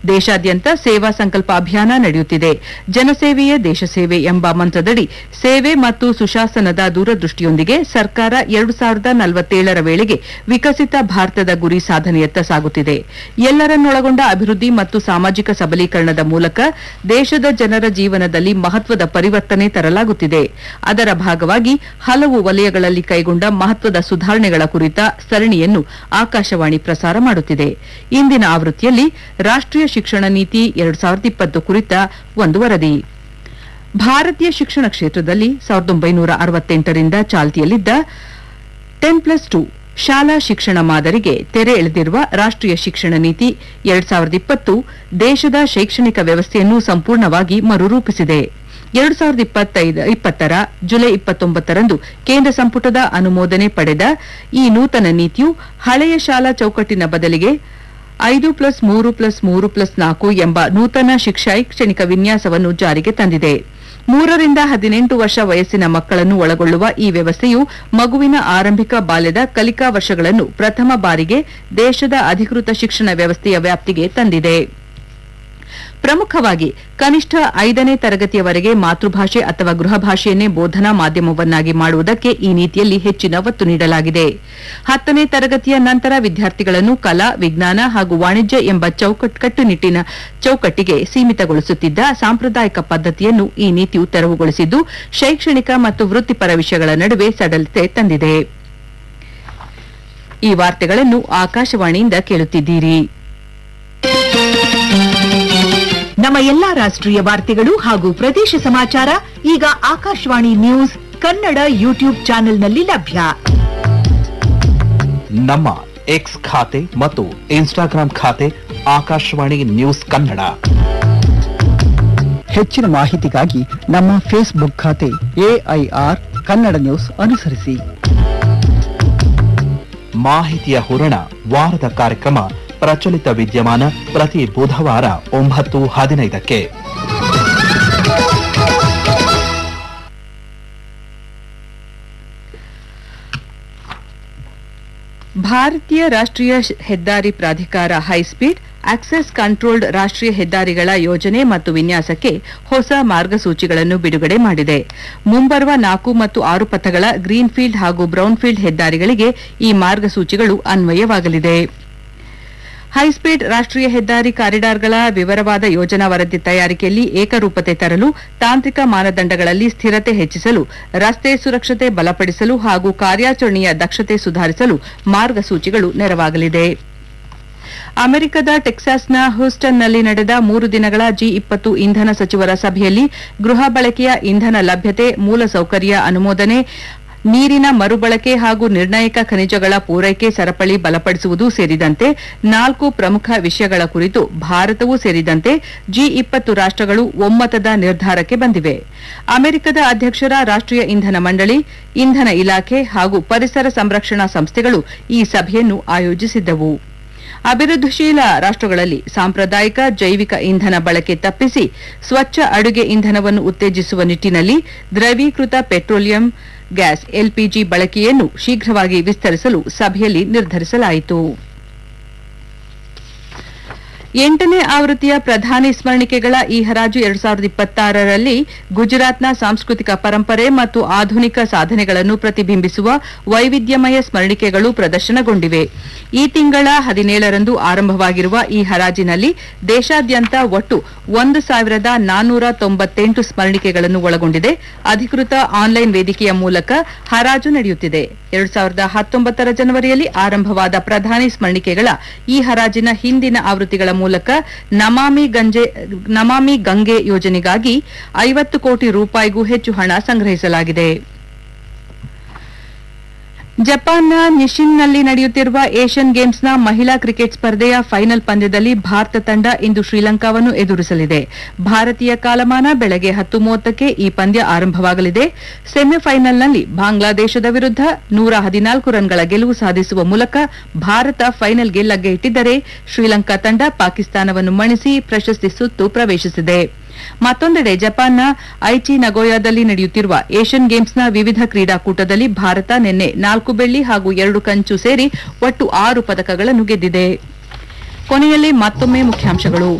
ದೇಶಾದ್ಯಂತ ಸೇವಾ ಸಂಕಲ್ಪ ಅಭಿಯಾನ ನಡೆಯುತ್ತಿದೆ ಜನಸೇವೆಯೇ ದೇಶ ಸೇವೆ ಎಂಬ ಮಂತ್ರದಡಿ ಸೇವೆ ಮತ್ತು ಸುಶಾಸನದ ದೂರದೃಷ್ಟಿಯೊಂದಿಗೆ ಸರ್ಕಾರ ಎರಡು ಸಾವಿರದ ನಲವತ್ತೇಳರ ವೇಳೆಗೆ ವಿಕಸಿತ ಭಾರತದ ಗುರಿ ಸಾಧನೆಯತ್ತ ಸಾಗುತ್ತಿದೆ ಎಲ್ಲರನ್ನೊಳಗೊಂಡ ಅಭಿವೃದ್ಧಿ ಮತ್ತು ಸಾಮಾಜಿಕ ಸಬಲೀಕರಣದ ಮೂಲಕ ದೇಶದ ಜನರ ಜೀವನದಲ್ಲಿ ಮಹತ್ವದ ಪರಿವರ್ತನೆ ತರಲಾಗುತ್ತಿದೆ ಅದರ ಭಾಗವಾಗಿ ಹಲವು ವಲಯಗಳಲ್ಲಿ ಕೈಗೊಂಡ ಮಹತ್ವದ ಸುಧಾರಣೆಗಳ ಕುರಿತ ಸರಣಿಯನ್ನು ಆಕಾಶವಾಣಿ ಪ್ರಸಾರ ಮಾಡುತ್ತಿದೆ ಇಂದಿನ ಆವೃತ್ತಿಯಲ್ಲಿ ರಾಷ್ಟೀಯ ಶಿಕ್ಷಣ ನೀತಿ ಎರಡು ಸಾವಿರದ ಇಪ್ಪತ್ತು ಕುರಿತ ಒಂದು ವರದಿ ಭಾರತೀಯ ಶಿಕ್ಷಣ ಕ್ಷೇತ್ರದಲ್ಲಿ ಸಾವಿರದ ಒಂಬೈನೂರ ಅರವತ್ತೆಂಟರಿಂದ ಚಾಲ್ತಿಯಲ್ಲಿದ್ದ ಟೆನ್ ಪ್ಲಸ್ ಟು ಶಾಲಾ ಶಿಕ್ಷಣ ಮಾದರಿಗೆ ತೆರೆ ಎಳೆದಿರುವ ರಾಷ್ಟೀಯ ಶಿಕ್ಷಣ ನೀತಿ ಎರಡ್ ಸಾವಿರದ ಇಪ್ಪತ್ತು ದೇಶದ ಶೈಕ್ಷಣಿಕ ವ್ಯವಸ್ಥೆಯನ್ನು ಸಂಪೂರ್ಣವಾಗಿ ಮರುರೂಪಿಸಿದೆ ಎರಡು ಸಾವಿರದ ಇಪ್ಪತ್ತೈದು ಇಪ್ಪತ್ತರ ಜುಲೈ ಇಪ್ಪತ್ತೊಂಬತ್ತರಂದು ಕೇಂದ್ರ ಸಂಪುಟದ ಅನುಮೋದನೆ ಪಡೆದ ಈ ನೂತನ ನೀತಿಯು ಹಳೆಯ ಶಾಲಾ ಚೌಕಟ್ಟಿನ ಬದಲಿಗೆ ಐದು ಪ್ಲಸ್ ಮೂರು ಪ್ಲಸ್ ಮೂರು ಪ್ಲಸ್ ನಾಲ್ಕು ಎಂಬ ನೂತನ ಶಿಕ್ಷ- ಶೈಕ್ಷಣಿಕ ವಿನ್ಯಾಸವನ್ನು ಜಾರಿಗೆ ತಂದಿದೆ ಮೂರರಿಂದ ಹದಿನೆಂಟು ವರ್ಷ ವಯಸ್ಸಿನ ಮಕ್ಕಳನ್ನು ಒಳಗೊಳ್ಳುವ ಈ ವ್ಯವಸ್ಥೆಯು ಮಗುವಿನ ಆರಂಭಿಕ ಬಾಲ್ಯದ ಕಲಿಕಾ ವರ್ಷಗಳನ್ನು ಪ್ರಥಮ ಬಾರಿಗೆ ದೇಶದ ಅಧಿಕೃತ ಶಿಕ್ಷಣ ವ್ಯವಸ್ಥೆಯ ವ್ಯಾಪ್ತಿಗೆ ತಂದಿದೆ ಪ್ರಮುಖವಾಗಿ ಕನಿಷ್ಠ ಐದನೇ ತರಗತಿಯವರೆಗೆ ಮಾತೃಭಾಷೆ ಅಥವಾ ಗೃಹ ಭಾಷೆಯನ್ನೇ ಬೋಧನಾ ಮಾಧ್ಯಮವನ್ನಾಗಿ ಮಾಡುವುದಕ್ಕೆ ಈ ನೀತಿಯಲ್ಲಿ ಹೆಚ್ಚಿನ ಒತ್ತು ನೀಡಲಾಗಿದೆ ಹತ್ತನೇ ತರಗತಿಯ ನಂತರ ವಿದ್ಯಾರ್ಥಿಗಳನ್ನು ಕಲಾ ವಿಜ್ಞಾನ ಹಾಗೂ ವಾಣಿಜ್ಯ ಎಂಬ ಚೌಕಟ್ ಕಟ್ಟುನಿಟ್ಟಿನ ಚೌಕಟ್ಟಿಗೆ ಸೀಮಿತಗೊಳಿಸುತ್ತಿದ್ದ ಸಾಂಪ್ರದಾಯಿಕ ಪದ್ಧತಿಯನ್ನು ಈ ನೀತಿಯು ತೆರವುಗೊಳಿಸಿದ್ದು ಶೈಕ್ಷಣಿಕ ಮತ್ತು ವೃತ್ತಿಪರ ವಿಷಯಗಳ ನಡುವೆ ಸಡಲತೆ ತಂದಿದೆ ಈ ವಾರ್ತೆಗಳನ್ನು ಆಕಾಶವಾಣಿಯಿಂದ ಕೇಳುತ್ತಿದ್ದೀರಿ ನಮ್ಮ ಎಲ್ಲಾ ರಾಷ್ಟ್ರೀಯ ವಾರ್ತೆಗಳು ಹಾಗೂ ಪ್ರದೇಶ ಸಮಾಚಾರ ಈಗ ಆಕಾಶವಾಣಿ ನ್ಯೂಸ್ ಕನ್ನಡ ಯೂಟ್ಯೂಬ್ ಚಾನೆಲ್ನಲ್ಲಿ ಲಭ್ಯ ನಮ್ಮ ಎಕ್ಸ್ ಖಾತೆ ಮತ್ತು ಇನ್ಸ್ಟಾಗ್ರಾಂ ಖಾತೆ ಆಕಾಶವಾಣಿ ನ್ಯೂಸ್ ಕನ್ನಡ ಹೆಚ್ಚಿನ ಮಾಹಿತಿಗಾಗಿ ನಮ್ಮ ಫೇಸ್ಬುಕ್ ಖಾತೆ ಎಐಆರ್ ಕನ್ನಡ ನ್ಯೂಸ್ ಅನುಸರಿಸಿ ಮಾಹಿತಿಯ ಹೂರಣ ವಾರದ ಕಾರ್ಯಕ್ರಮ ಪ್ರಚಲಿತ ವಿದ್ಯಮಾನ ಪ್ರತಿ ಬುಧವಾರ ಒಂಬತ್ತು ಹದಿನೈದಕ್ಕೆ ಭಾರತೀಯ ರಾಷ್ಟ್ರೀಯ ಶ್- ಹೆದ್ದಾರಿ ಪ್ರಾಧಿಕಾರ ಹೈಸ್ಪೀಡ್ ಆಕ್ಸೆಸ್ ಕಂಟ್ರೋಲ್ಡ್ ರಾಷ್ಟ್ರೀಯ ಹೆದ್ದಾರಿಗಳ ಯೋಜನೆ ಮತ್ತು ವಿನ್ಯಾಸಕ್ಕೆ ಹೊಸ ಮಾರ್ಗಸೂಚಿಗಳನ್ನು ಬಿಡುಗಡೆ ಮಾಡಿದೆ ಮುಂಬರುವ ನಾಲ್ಕು ಮತ್ತು ಆರು ಪಥಗಳ ಗ್ರೀನ್ಫೀಲ್ಡ್ ಹಾಗೂ ಬ್ರೌನ್ಫೀಲ್ಡ್ ಹೆದ್ದಾರಿಗಳಿಗೆ ಈ ಮಾರ್ಗಸೂಚಿಗಳು ಅನ್ವಯವಾಗಲಿದೆ ಹೈಸ್ಪೀಡ್ ರಾಷ್ಟ್ರೀಯ ಹೆದ್ದಾರಿ ಕಾರಿಡಾರ್ಗಳ ವಿವರವಾದ ಯೋಜನಾ ವರದಿ ತಯಾರಿಕೆಯಲ್ಲಿ ಏಕರೂಪತೆ ತರಲು ತಾಂತ್ರಿಕ ಮಾನದಂಡಗಳಲ್ಲಿ ಸ್ಥಿರತೆ ಹೆಚ್ಚಿಸಲು ರಸ್ತೆ ಸುರಕ್ಷತೆ ಬಲಪಡಿಸಲು ಹಾಗೂ ಕಾರ್ಯಾಚರಣೆಯ ದಕ್ಷತೆ ಸುಧಾರಿಸಲು ಮಾರ್ಗಸೂಚಿಗಳು ನೆರವಾಗಲಿದೆ ಅಮೆರಿಕದ ಟೆಕ್ಸಾಸ್ನ ಹೂಸ್ಟನ್ನಲ್ಲಿ ನಡೆದ ಮೂರು ದಿನಗಳ ಜಿ ಇಪ್ಪತ್ತು ಇಂಧನ ಸಚಿವರ ಸಭೆಯಲ್ಲಿ ಗೃಹ ಬಳಕೆಯ ಇಂಧನ ಲಭ್ಯತೆ ಮೂಲಸೌಕರ್ಯ ಅನುಮೋದನೆ ನೀರಿನ ಮರುಬಳಕೆ ಹಾಗೂ ನಿರ್ಣಾಯಕ ಖನಿಜಗಳ ಪೂರೈಕೆ ಸರಪಳಿ ಬಲಪಡಿಸುವುದು ಸೇರಿದಂತೆ ನಾಲ್ಕು ಪ್ರಮುಖ ವಿಷಯಗಳ ಕುರಿತು ಭಾರತವೂ ಸೇರಿದಂತೆ ಜಿ ಇಪ್ಪತ್ತು ರಾಷ್ಟಗಳು ಒಮ್ಮತದ ನಿರ್ಧಾರಕ್ಕೆ ಬಂದಿವೆ ಅಮೆರಿಕದ ಅಧ್ಯಕ್ಷರ ರಾಷ್ಟ್ರೀಯ ಇಂಧನ ಮಂಡಳಿ ಇಂಧನ ಇಲಾಖೆ ಹಾಗೂ ಪರಿಸರ ಸಂರಕ್ಷಣಾ ಸಂಸ್ಥೆಗಳು ಈ ಸಭೆಯನ್ನು ಆಯೋಜಿಸಿದ್ದವು ಅಭಿವೃದ್ಧಿಶೀಲ ರಾಷ್ಟಗಳಲ್ಲಿ ಸಾಂಪ್ರದಾಯಿಕ ಜೈವಿಕ ಇಂಧನ ಬಳಕೆ ತಪ್ಪಿಸಿ ಸ್ವಚ್ಛ ಅಡುಗೆ ಇಂಧನವನ್ನು ಉತ್ತೇಜಿಸುವ ನಿಟ್ಟಿನಲ್ಲಿ ದ್ರವೀಕೃತ ಪೆಟ್ರೋಲಿಯಂ ಗ್ಯಾಸ್ ಎಲ್ಪಿಜಿ ಬಳಕೆಯನ್ನು ಶೀಘ್ರವಾಗಿ ವಿಸ್ತರಿಸಲು ಸಭೆಯಲ್ಲಿ ನಿರ್ಧರಿಸಲಾಯಿತು ಎಂಟನೇ ಆವೃತ್ತಿಯ ಪ್ರಧಾನಿ ಸ್ಮರಣಿಕೆಗಳ ಈ ಹರಾಜು ಎರಡ್ ಸಾವಿರದ ಇಪ್ಪತ್ತಾರರಲ್ಲಿ ಗುಜರಾತ್ನ ಸಾಂಸ್ಕೃತಿಕ ಪರಂಪರೆ ಮತ್ತು ಆಧುನಿಕ ಸಾಧನೆಗಳನ್ನು ಪ್ರತಿಬಿಂಬಿಸುವ ವೈವಿಧ್ಯಮಯ ಸ್ಮರಣಿಕೆಗಳು ಪ್ರದರ್ಶನಗೊಂಡಿವೆ ಈ ತಿಂಗಳ ಹದಿನೇಳರಂದು ಆರಂಭವಾಗಿರುವ ಈ ಹರಾಜಿನಲ್ಲಿ ದೇಶಾದ್ಯಂತ ಒಟ್ಟು ಒಂದು ಸಾವಿರದ ನಾನ್ನೂರ ತೊಂಬತ್ತೆಂಟು ಸ್ಮರಣಿಕೆಗಳನ್ನು ಒಳಗೊಂಡಿದೆ ಅಧಿಕೃತ ಆನ್ಲೈನ್ ವೇದಿಕೆಯ ಮೂಲಕ ಹರಾಜು ನಡೆಯುತ್ತಿದೆ ಎರಡ್ ಸಾವಿರದ ಹತ್ತೊಂಬತ್ತರ ಜನವರಿಯಲ್ಲಿ ಆರಂಭವಾದ ಪ್ರಧಾನಿ ಸ್ಮರಣಿಕೆಗಳ ಈ ಹರಾಜಿನ ಹಿಂದಿನ ಆವೃತ್ತಿಗಳ ಮೂಲಕ ನಮಾಮಿ ಗಂಜೆ ನಮಾಮಿ ಗಂಗೆ ಯೋಜನೆಗಾಗಿ ಐವತ್ತು ಕೋಟಿ ರೂಪಾಯಿಗೂ ಹೆಚ್ಚು ಹಣ ಸಂಗ್ರಹಿಸಲಾಗಿದೆ ಜಪಾನ್ನ ನಿಶಿನ್ನಲ್ಲಿ ನಡೆಯುತ್ತಿರುವ ಏಷ್ಯನ್ ಗೇಮ್ಸ್ನ ಮಹಿಳಾ ಕ್ರಿಕೆಟ್ ಸ್ಪರ್ಧೆಯ ಫೈನಲ್ ಪಂದ್ಯದಲ್ಲಿ ಭಾರತ ತಂಡ ಇಂದು ಶ್ರೀಲಂಕಾವನ್ನು ಎದುರಿಸಲಿದೆ ಭಾರತೀಯ ಕಾಲಮಾನ ಬೆಳಗ್ಗೆ ಹತ್ತು ಮೂವತ್ತಕ್ಕೆ ಈ ಪಂದ್ಯ ಆರಂಭವಾಗಲಿದೆ ಸೆಮಿಫೈನಲ್ನಲ್ಲಿ ಬಾಂಗ್ಲಾದೇಶದ ವಿರುದ್ಧ ನೂರ ಹದಿನಾಲ್ಕು ರನ್ಗಳ ಗೆಲುವು ಸಾಧಿಸುವ ಮೂಲಕ ಭಾರತ ಫೈನಲ್ಗೆ ಲಗ್ಗೆ ಇಟ್ಟಿದ್ದರೆ ಶ್ರೀಲಂಕಾ ತಂಡ ಪಾಕಿಸ್ತಾನವನ್ನು ಮಣಿಸಿ ಪ್ರಶಸ್ತಿ ಸುತ್ತು ಪ್ರವೇಶಿಸಿದೆ ಮತ್ತೊಂದೆಡೆ ಜಪಾನ್ನ ಐಚಿ ನಗೋಯಾದಲ್ಲಿ ನಡೆಯುತ್ತಿರುವ ಏಷ್ಯನ್ ಗೇಮ್ಸ್ನ ವಿವಿಧ ಕ್ರೀಡಾಕೂಟದಲ್ಲಿ ಭಾರತ ನಿನ್ನೆ ನಾಲ್ಕು ಬೆಳ್ಳಿ ಹಾಗೂ ಎರಡು ಕಂಚು ಸೇರಿ ಒಟ್ಟು ಆರು ಪದಕಗಳನ್ನು ಗೆದ್ದಿದೆ ಕೊನೆಯಲ್ಲಿ ಮತ್ತೊಮ್ಮೆ ಮುಖ್ಯಾಂಶಗಳು